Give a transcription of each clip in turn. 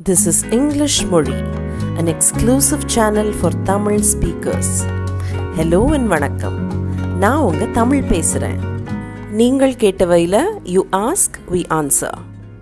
This is English Mori, an exclusive channel for Tamil speakers. Hello and வணக்கம் நான் உங்க தமிழ் பேசுகிறேன் நீங்கள் கேட்டவையில் you ask we answer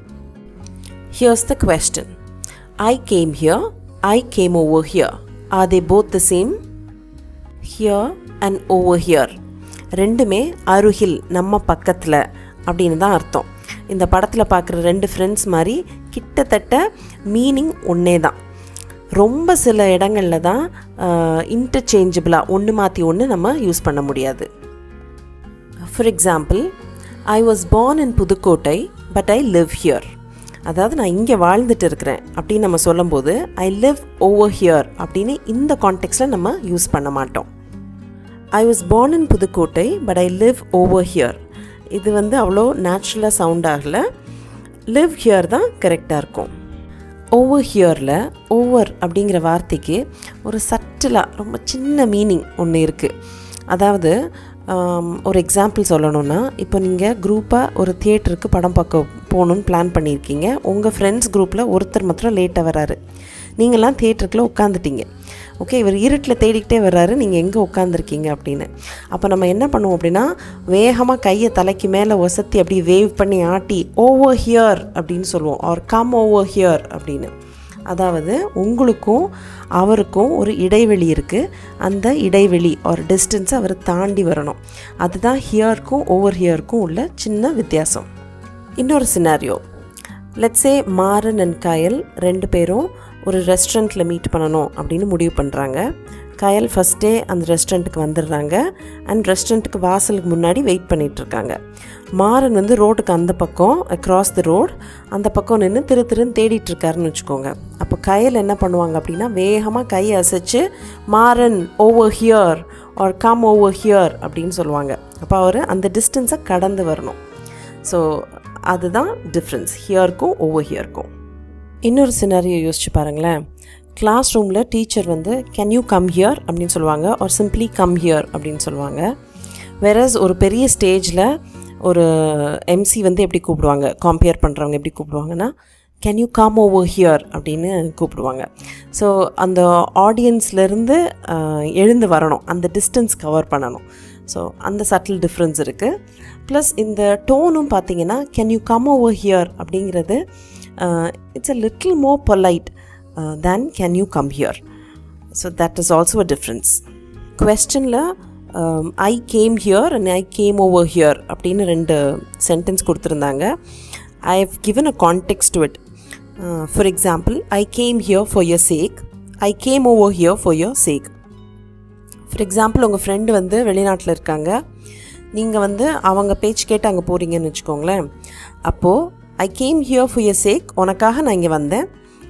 here's the question I came here I came over here are they both the same here and over here ரெண்டுமே அருகில் நம்ம பக்கத்தில் அப்படின்னு தான் அர்த்தம் இந்த படத்தில் பார்க்குற ரெண்டு ஃப்ரெண்ட்ஸ் மாதிரி கிட்டத்தட்ட மீனிங் ஒன்றே தான் ரொம்ப சில இடங்களில் தான் இன்டர்சேஞ்சபிளாக ஒன்று மாற்றி ஒன்று நம்ம யூஸ் பண்ண முடியாது for example I was born in Pudukkottai but I live here அதாவது நான் இங்கே வாழ்ந்துட்டு இருக்கிறேன் அப்படின்னு நம்ம சொல்லும்போது ஐ லிவ் ஓவர் ஹியர் அப்படின்னு இந்த கான்டெக்ட்ஸில் நம்ம யூஸ் பண்ண மாட்டோம் I was born in Pudukkottai but I live over here இது வந்து அவ்வளோ நேச்சுரலாக சவுண்ட் ஆகலை லிவ் ஹியர் தான் கரெக்டாக இருக்கும் ஓவர் ஹியரில் ஓவர் அப்படிங்கிற வார்த்தைக்கு ஒரு சட்டிலாக ரொம்ப சின்ன மீனிங் ஒன்று இருக்குது அதாவது ஆம், ஒரு எக்ஸாம்பிள் சொல்லணும்னா இப்போ நீங்கள் குரூப்பாக ஒரு தியேட்டருக்கு படம் பார்க்க போகணுன்னு பிளான் பண்ணியிருக்கீங்க உங்கள் ஃப்ரெண்ட்ஸ் குரூப்பில் ஒருத்தர் மாத்திரம் லேட்டாக வராரு நீங்களாம் தியேட்டருக்குள்ள உட்காந்துட்டீங்க ஓகே இவர் இருட்டில் தேடிக்கிட்டே வர்றாரு நீங்கள் எங்கே உட்காந்துருக்கீங்க அப்படின்னு அப்போ நம்ம என்ன பண்ணுவோம் அப்படின்னா வேகமாக கையை தலைக்கு மேலே ஒசத்தி அப்படி வேவ் பண்ணி ஆட்டி ஓவர் ஹியர் அப்படின்னு சொல்லுவோம் ஆர் கம் ஓவர் ஹியர் அப்படின்னு அதாவது உங்களுக்கும் அவருக்கும் ஒரு இடைவெளி இருக்குது அந்த இடைவெளி ஒரு டிஸ்டன்ஸை அவர் தாண்டி வரணும் அதுதான் ஹியருக்கும் ஓவர் ஹியருக்கும் உள்ள சின்ன வித்தியாசம் இன்னொரு scenario let's say Maran and Kayal ரெண்டு பேரும் ஒரு ரெஸ்டாரண்ட்டில் மீட் பண்ணணும் அப்படின்னு முடிவு பண்ணுறாங்க கயல் ஃபஸ்ட்டே அந்த ரெஸ்டாரண்ட்டுக்கு வந்துடுறாங்க அண்ட் ரெஸ்டாரண்ட்டுக்கு வாசலுக்கு முன்னாடி வெயிட் பண்ணிட்டு இருக்காங்க மாறன் வந்து ரோட்டுக்கு அந்த பக்கம் அக்ராஸ் தி ரோட் அந்த பக்கம் நின்று திரு திருன்னு தேடிட்டு இருக்காருன்னு வச்சுக்கோங்க அப்போ கயல் என்ன பண்ணுவாங்க அப்படின்னா வேகமாக கையை அசைச்சு Maran over here or come over here அப்படின்னு சொல்லுவாங்க அப்போ அவர் அந்த டிஸ்டன்ஸை கடந்து வரணும் ஸோ அதுதான் டிஃப்ரென்ஸ் ஹியருக்கும் ஓவர் ஹியருக்கும் இன்னொரு சினாரியோ யோசிச்சு பாருங்களேன் கிளாஸ் ரூமில் டீச்சர் வந்து கேன் யூ கம் ஹியர் அப்படின்னு சொல்லுவாங்க ஒரு சிம்ப்ளி கம் ஹியர் அப்படின்னு சொல்லுவாங்க வேறஸ் ஒரு பெரிய ஸ்டேஜில் ஒரு எம்சி வந்து எப்படி கூப்பிடுவாங்க கம்பேர் பண்ணுறவங்க எப்படி கூப்பிடுவாங்கன்னா can you come over here அப்படின்னு கூப்பிடுவாங்க ஸோ அந்த ஆடியன்ஸ்லேருந்து எழுந்து வரணும் அந்த டிஸ்டன்ஸ் கவர் பண்ணணும் ஸோ அந்த சட்டில் டிஃப்ரென்ஸ் இருக்குது ப்ளஸ் இந்த டோனும் பார்த்தீங்கன்னா can you come over here அப்படிங்கிறது it's a little more polite than can you come here so that is also a difference கொஸ்டினில் I came here and I came over here அப்படின்னு ரெண்டு sentence கொடுத்துருந்தாங்க I have given a contact to it for example I came here for your sake I came over here for your sake for example உங்கள் friend வந்து வெளிநாட்டில் இருக்காங்க நீங்கள் வந்து அவங்க பேச்சு கேட்டு அங்கே போகிறீங்கன்னு வச்சுக்கோங்களேன் அப்போது I came here for your sake உனக்காக நான் இங்கே வந்தேன்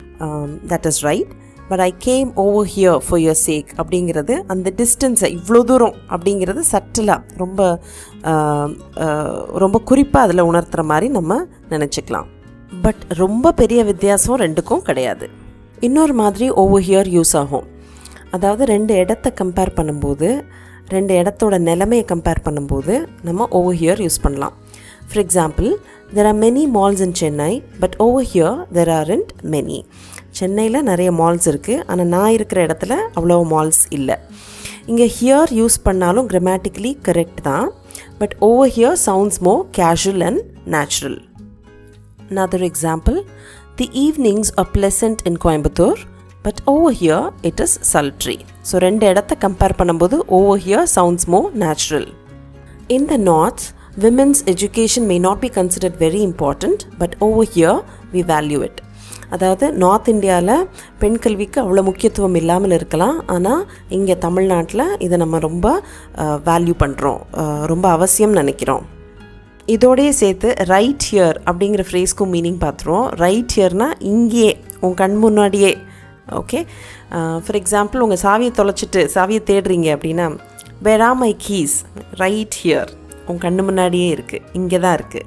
that is right but I came over here for your sake அப்படிங்கிறது அந்த டிஸ்டன்ஸை இவ்வளோ தூரம் அப்படிங்கிறது சட்டிலாக ரொம்ப ஆம், ஆ, ரொம்ப குறிப்பாக அதில் உணர்த்துற மாதிரி நம்ம நினச்சிக்கலாம் பட் ரொம்ப பெரிய வித்தியாசம் ரெண்டுக்கும் கிடையாது இன்னொரு மாதிரி ஓவர் ஹியர் யூஸ் ஆகும் அதாவது ரெண்டு இடத்த கம்பேர் பண்ணும்போது ரெண்டு இடத்தோட நிலைமையை கம்பேர் பண்ணும்போது நம்ம ஓவர் ஹியர் யூஸ் பண்ணலாம் for example there are many malls in Chennai but over here there are in many சென்னையில் நிறைய மால்ஸ் இருக்குது ஆனால் நான் இருக்கிற இடத்துல அவ்வளோ மால்ஸ் இல்லை இங்கே ஹியர் யூஸ் பண்ணாலும் கிராமட்டிக்கலி கரெக்ட் தான் but over here sounds more casual and natural Another example The evenings are pleasant in Coimbatore, but over here it is sultry. So ரெண்டு இடத்த கம்பேர் பண்ணும்போது over here sounds more natural. In the north, women's education may not be considered very important, but over here we value it. அதாவது north இந்தியாவில் பெண் கல்விக்கு அவ்வளோ முக்கியத்துவம் இல்லாமல் இருக்கலாம் ஆனால் இங்கே தமிழ்நாட்டில் இதை நம்ம ரொம்ப வேல்யூ பண்ணுறோம் ரொம்ப அவசியம் நினைக்கிறோம் இதோடயே சேர்த்து ரைட் ஹியர் அப்படிங்கிற ஃப்ரேஸ்க்கும் மீனிங் பார்த்துருவோம் ரைட் ஹியர்னா இங்கேயே உன் கண் முன்னாடியே ஓகே ஃபார் எக்ஸாம்பிள் உங்கள் சாவியை தொலைச்சிட்டு சாவியை தேடுறீங்க அப்படின்னா where my keys right here உன் கண்ணு முன்னாடியே இருக்குது இங்கே தான் இருக்குது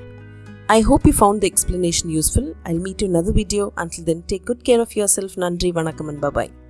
I hope you found the explanation useful. I'll meet you in another video. Until then, take good care of yourself. Nandri, Vanakkam and bye-bye.